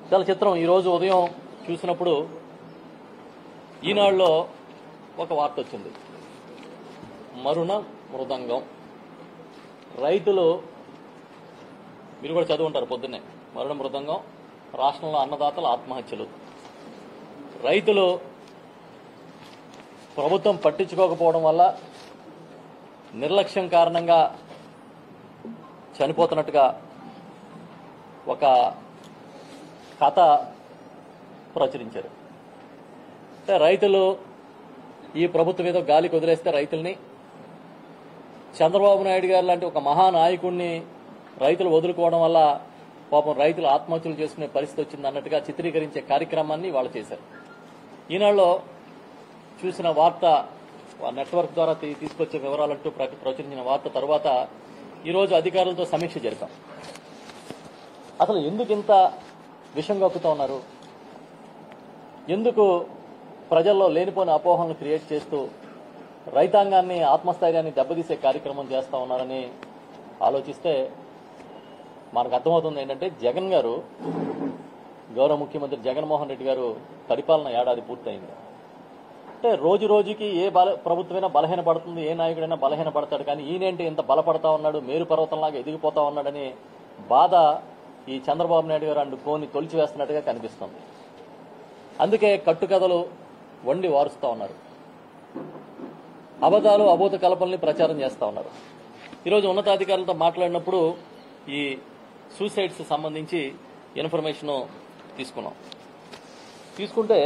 చాలా చిత్రం ఈరోజు ఉదయం చూసినప్పుడు ఈనాడులో ఒక వార్త వచ్చింది మరుణ మృదంగం రైతులు మీరు కూడా చదువుంటారు పొద్దున్నే మరుణ మృదంగం రాష్ట్రంలో అన్నదాతల ఆత్మహత్యలు రైతులు ప్రభుత్వం పట్టించుకోకపోవడం వల్ల నిర్లక్ష్యం కారణంగా చనిపోతున్నట్టుగా ఒక కథ ప్రచురించారు అంటే రైతులు ఈ ప్రభుత్వం ఏదో గాలికి వదిలేస్తే రైతుల్ని చంద్రబాబు నాయుడు గారు లాంటి ఒక మహానాయకుడిని రైతులు వదులుకోవడం వల్ల పాపం రైతులు ఆత్మహత్యలు చేసుకునే పరిస్థితి వచ్చింది అన్నట్టుగా చిత్రీకరించే కార్యక్రమాన్ని వాళ్ళు చేశారు ఈనాడులో చూసిన వార్త ఆ నెట్వర్క్ ద్వారా తీ- తీసుకొచ్చే వివరాలంటూ ప్ర- ప్రచురించిన వార్త తర్వాత ఈరోజు అధికారులతో సమీక్ష జరిపాం అసలు ఎందుకు ఇంత విషం కక్కుతా ఉన్నారు ఎందుకు ప్రజల్లో లేనిపోని అపోహలను క్రియేట్ చేస్తూ రైతాంగాన్ని ఆత్మస్థైర్యాన్ని దెబ్బతీసే కార్యక్రమం చేస్తా ఉన్నారని ఆలోచిస్తే మనకు అర్థమవుతుంది ఏంటంటే జగన్ గారు గౌరవ ముఖ్యమంత్రి జగన్మోహన్ రెడ్డి గారు పరిపాలన ఏడాది పూర్తయింది అంటే రోజు రోజుకి ఏ బల ప్రభుత్వమైనా బలహీన పడుతుంది ఏ నాయకుడైనా బలహీన పడతాడు కానీ ఈయనేంటి ఇంత బలపడతా ఉన్నాడు మేరు పర్వతంలాగా ఎదిగిపోతా ఉన్నాడని బాధ ఈ చంద్రబాబు నాయుడు గారు అండు కోని తొలిచివేస్తున్నట్టుగా కనిపిస్తుంది అందుకే కట్టుకథలు వండి వారుస్తా ఉన్నారు అబద్ధాలు అబోధ కల్పనల్ని ప్రచారం చేస్తా ఉన్నారు ఈరోజు ఉన్నతాధికారులతో మాట్లాడినప్పుడు ఈ సూసైడ్స్ సంబంధించి ఇన్ఫర్మేషన్ తీసుకున్నాం తీసుకుంటే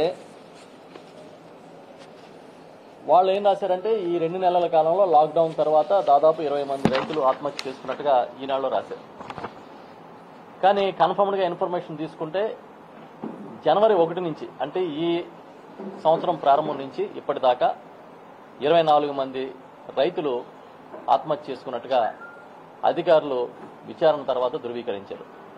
వాళ్ళు ఏం రాశారంటే ఈ రెండు నెలల కాలంలో లాక్డౌన్ తర్వాత దాదాపు ఇరవై మంది రైతులు ఆత్మహత్య చేసుకున్నట్టుగా ఈనాడులో రాశారు కానీ కన్ఫర్మ్డ్గా ఇన్ఫర్మేషన్ తీసుకుంటే జనవరి ఒకటి నుంచి అంటే ఈ సంవత్సరం ప్రారంభం నుంచి ఇప్పటిదాకా ఇరవై నాలుగు మంది రైతులు ఆత్మహత్య చేసుకున్నట్టుగా అధికారులు విచారణ తర్వాత ధృవీకరించారు